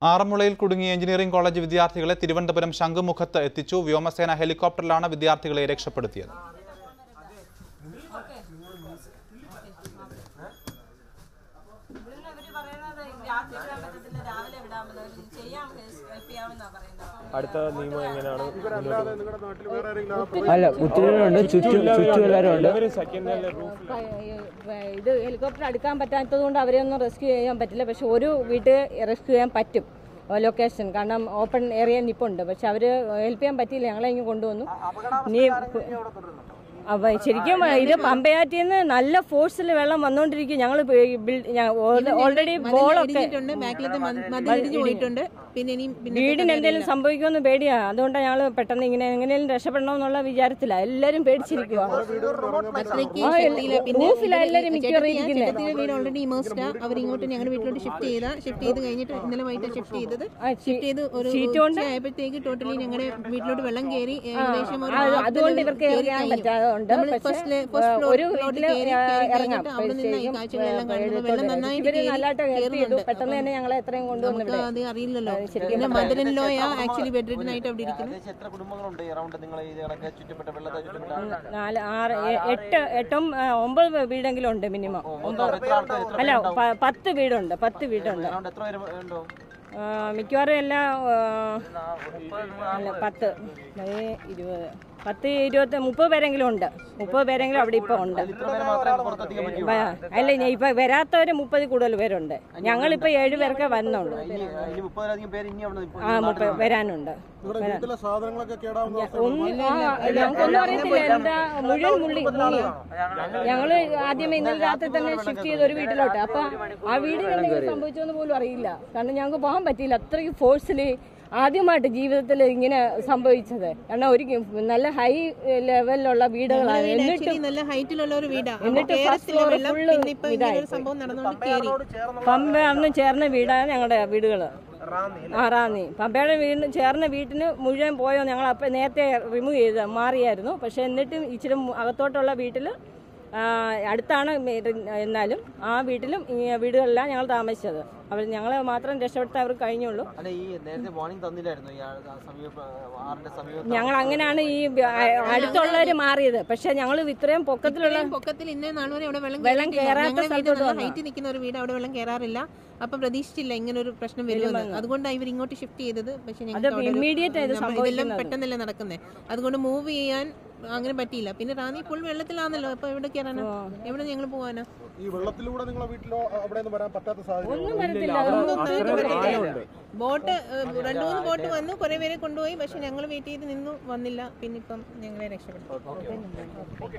ആറന്മുളയിൽ കുടുങ്ങിയ engineering college വിദ്യാർത്ഥികളെ തിരുവനന്തപുരം ശംഖുമുഖത്ത് എത്തിച്ചു വ്യോമസേന ഹെലികോപ്റ്ററിലാണ് വിദ്യാർത്ഥികളെ രക്ഷപ്പെടുത്തിയത് ഇവിടുന്ന് അവര് പറയണത് രാത്രി വിടാൻ പറ്റത്തില്ല രാവിലെ വിടാമെന്ന് അവര് ചെയ്യാം ഹെൽപ്പ് ചെയ്യാമെന്നാ പറയുന്നത് അപ്പം അടുത്ത നിയമം എങ്ങനെയാണ് അല്ല കുത്തിരികളുണ്ട് ചുറ്റും ചുറ്റും എല്ലാവരും ഉണ്ട് ഇവര് സെക്കൻഡ് റൂഫ് ഇത് ഹെലികോപ്റ്റർ അടുക്കാൻ പറ്റാത്തത് കൊണ്ട് അവരെ ഒന്നും റെസ്ക്യൂ ചെയ്യാൻ പറ്റില്ല പക്ഷെ ഒരു വീട്ടിൽ റെസ്ക്യൂ ചെയ്യാൻ പറ്റും ലൊക്കേഷൻ കാരണം ഓപ്പൺ ഏരിയ നിപ്പുണ്ട് പക്ഷെ അവർ ഹെൽപ്പ് ചെയ്യാൻ പറ്റിയില്ല ഞങ്ങളെ ഇങ്ങ് കൊണ്ടുവന്നു ഇനി അപ്പൊ ശരിക്കും ഇത് പമ്പയാറ്റിൽ നിന്ന് നല്ല ഫോഴ്സിൽ വെള്ളം വന്നുകൊണ്ടിരിക്കും ഞങ്ങൾ ഓൾറെഡി ബോളൊക്കെ ഇടിഞ്ഞിട്ടുണ്ട് ബാക്കിലത്തെ മ- മതിൽ ഇടിഞ്ഞു പോയിട്ടുണ്ട് പിന്നെ ഇനിയും പിന്നെ വീടിന് എന്തെങ്കിലും സംഭവിക്കുമെന്ന് പേടിയാ അതുകൊണ്ടാണ് ഞങ്ങൾ പെട്ടെന്ന് ഇങ്ങനെ എങ്ങനെയും രക്ഷപ്പെടണം എന്നുള്ള വിചാരത്തില എല്ലാരും പേടിച്ചിരിക്കുക അത്രയ്ക്ക് ആ, ശക്തിയില്ല. പിന്നെ റൂഫിലാ ഇത് എല്ലാവരും മിക്കവാറും ചേട്ടത്തിയാ- ഇരിക്കുന്നെ. ചേട്ടത്തിയുടെ വീട് ഓൾറെഡി ഇമേഴ്സ്ഡാ അവർ ഇങ്ങോട്ട് ഞങ്ങളുടെ വീട്ടിലോട്ട് ഷിഫ്റ്റ് ചെയ്ത ഷിഫ്റ്റ് ചെയ്ത് കഴിഞ്ഞിട്ട് ഇന്നലെ വൈകിട്ട് ഷിഫ്റ്റ് ചെയ്തത് ആ, ഷീ- ഷിഫ്റ്റ് ചെയ്ത് ഒരു ഷീറ്റ് കൊണ്ട് ആയപ്പോഴത്തേക്ക് ടോട്ടലി ഞങ്ങളുടെ വീട്ടിലോട്ട് വെള്ളം കയറി ഏകദേശം ഒരു അത് half അതുകൊണ്ട് level ഇവർക്ക് കയറി ഇറങ്ങാൻ കഴിഞ്ഞു. പറ്റാതുണ്ട് നമ്മള് പക്ഷേ first ലെ- first floor- ഒരു floor വീട്ടില് കയറി, കയറി ഇറങ്ങാം കഴിഞ്ഞിട്ട് അവിടെ നിന്ന് ഈ കാഴ്ചകളെല്ലാം കാണുമ്പോൾ വെള്ളം നന്നായിട്ട് ഇവര് കയറി നല്ലതായിട്ട് ഹെൽപ്പ് ചെയ്തു കയറുന്നുണ്ട്. പെട്ടെന്ന് തന്നെ ഞങ്ങളെ എത്രയും കൊണ്ടുവന്നു നമുക്ക് ഇവിടെ അത് അറിയില്ലല്ലോ പിന്നെ മദർ ഇൻ ലോയാ ആക്ച്വലി ബെഡ് റിഡൻ ആയിട്ട് അവിടെ ഇരിക്കുന്നത് ഏകദേശം എത്ര കുടുംബങ്ങളുണ്ട് അറൗണ്ട് നിങ്ങൾ ഈ കണക്ക് ചുറ്റപ്പെട്ട വെള്ളത്തെ ചുറ്റപ്പെട്ട നാല് ആറ് എ- എട്ട് എട്ടും ആ, ഒമ്പത് വീടെങ്കിലും ഉണ്ട് മിനിമം ഒമ്പത് എത്ര ആൾക്കാർ എത്ര അല്ല പ- പത്ത് വീടുണ്ട് പത്ത് വീടുണ്ട് അറൗണ്ട് എത്ര പേര് ഉണ്ടോ ആ, മിക്കവാറും എല്ലാം ആ, അല്ല പത്ത് ഏ, ഇരുപത് പത്ത് ഇരുപത്തി മുപ്പത് പേരെങ്കിലും ഉണ്ട് മുപ്പത് പേരെങ്കിലും അവിടെ ഇപ്പൊ ഉണ്ട് ഇത്ര പേര് മാത്രമേ പുറത്തെത്തിക്കാൻ പറ്റൂ വ- അല്ല ഇനി ഇപ്പൊ വരാത്തവര് മുപ്പത് കൂടുതൽ പേരുണ്ട് ഞങ്ങളിപ്പോ ഏഴ് പേർക്കേ വന്നുള്ളൂ ഇനി ഇനി മുപ്പതിലധികം പേര് ഇനി അവിടെ നിൽപ്പുണ്ട്. ആ മുപ്പത് വരാനുണ്ട് വീട്ടിലെ സാധനങ്ങളൊക്കെ കേടാവുന്ന ഒന്നും ആ, ഞങ്ങൾക്കൊന്നും അറിയത്തില്ല എന്താ മുഴുവൻ മുള്ളി മുങ്ങി ഞങ്ങള് ആദ്യമേ ഇന്നലെ രാത്രി തന്നെ ഷിഫ്റ്റ് ചെയ്ത ഒരു വീട്ടിലോട്ട് അപ്പൊ ആ വീടിന് എന്തെങ്കിലും സംഭവിച്ചോന്ന് പോലും അറിയില്ല കാരണം ഞങ്ങൾക്ക് പോകാൻ പറ്റിയില്ല അത്രയ്ക്ക് ഫോഴ്സില് ആദ്യമായിട്ട് ജീവിതത്തിൽ ഇങ്ങനെ സംഭവിച്ചത് കാരണം ഒരു നല്ല ഹൈ ലെവലിലുള്ള വീടുകളാണ് എന്നിട്ടും ആക്ച്വലി നല്ല ഹൈറ്റിലുള്ള ഒരു വീടാ അപ്പൊ എന്നിട്ട് first കേരളത്തിലെ floor വെള്ളം full പിന്നെ ഇപ്പൊ ഇങ്ങനെ ഒരു ഇതായി. സംഭവം നടന്നുകൊണ്ട് കയറി പമ്പ അന്ന് ചേർന്ന വീടാണ് ഞങ്ങളുടെ വീടുകള് ആ റാന്നി പമ്പയുടെ വീടിന് ചേർന്ന വീട്ടിന് മുഴുവൻ പോയോ ഞങ്ങൾ അപ്പം നേരത്തെ റിമൂവ് ചെയ്ത് മാറിയായിരുന്നു പക്ഷെ എന്നിട്ടും ഇച്ചിരി മു- അകത്തോട്ടുള്ള വീട്ടിൽ അടുത്താണ് മെ- എന്നാലും ആ വീട്ടിലും ഈ വീടുകളിലാണ് ഞങ്ങൾ താമസിച്ചത് അവർ ഞങ്ങളെ മാത്രം രക്ഷപ്പെടുത്താൻ അവർക്ക് കഴിഞ്ഞുള്ളൂ അല്ല ഈ നേരത്തെ വാർണിംഗ് തന്നില്ലായിരുന്നു ഈ ആ- ആ സമീപ ആറിന്റെ സമീപത്ത് ഞങ്ങൾ അങ്ങനെയാണ് ഈ അടുത്തുള്ളവർ മാറിയത് പക്ഷെ ഞങ്ങൾ ഇത്രയും പൊക്കത്തിലുള്ള ഇത്രയും പൊക്കത്തിൽ ഇന്നേ നാൾ വരെ അവിടെ വെള്ളം വെള്ളം കയറിയിട്ടില്ല. കയറാത്ത ഞങ്ങളുടെ വീട് സ്ഥലത്തോട്ട് നല്ല വന്നതാ. ഹൈറ്റ് നിൽക്കുന്ന ഒരു വീട് അവിടെ വെള്ളം കയറാറില്ല അപ്പൊ പ്രതീക്ഷിച്ചില്ല ഇങ്ങനെ ഒരു പ്രശ്നം വരുമെന്ന് അതുകൊണ്ടാണ് ഇവർ ഇങ്ങോട്ട് ഷിഫ്റ്റ് ചെയ്തത് പക്ഷെ ഞങ്ങൾക്ക് അവിടെ ഒരു- immediate ആയിട്ട് നമ്മ- ഇതെല്ലാം സംഭവിക്കുന്നത്. പെട്ടെന്നല്ലേ നടക്കുന്നത് അതുകൊണ്ട് മൂവ് ചെയ്യാൻ അങ്ങനെ പറ്റിയില്ല പിന്നെ റാന്നി ഫുൾ വെള്ളത്തിലാണല്ലോ അപ്പൊ എവിടെ കയറാനാ എവിടെ ഞങ്ങൾ പോവാനാ ഈ വെള്ളത്തിലൂടെ നിങ്ങളെ വീട്ടിലോ അവിടെ നിന്ന് വരാൻ പറ്റാത്ത സാഹചര്യം ഒന്നും വരത്തില്ല ഒന്നും അതൊന്നും പറ്റില്ല. ബോട്ട് ഏഹ്, രണ്ടു മൂന്ന് ബോട്ട് വന്നു കുറെ പേരെ കൊണ്ടുപോയി പക്ഷെ ഞങ്ങൾ വെയിറ്റ് ചെയ്ത് നിന്നു വന്നില്ല പിന്നെ ഇപ്പം ഞങ്ങളെ രക്ഷപ്പെട്ടു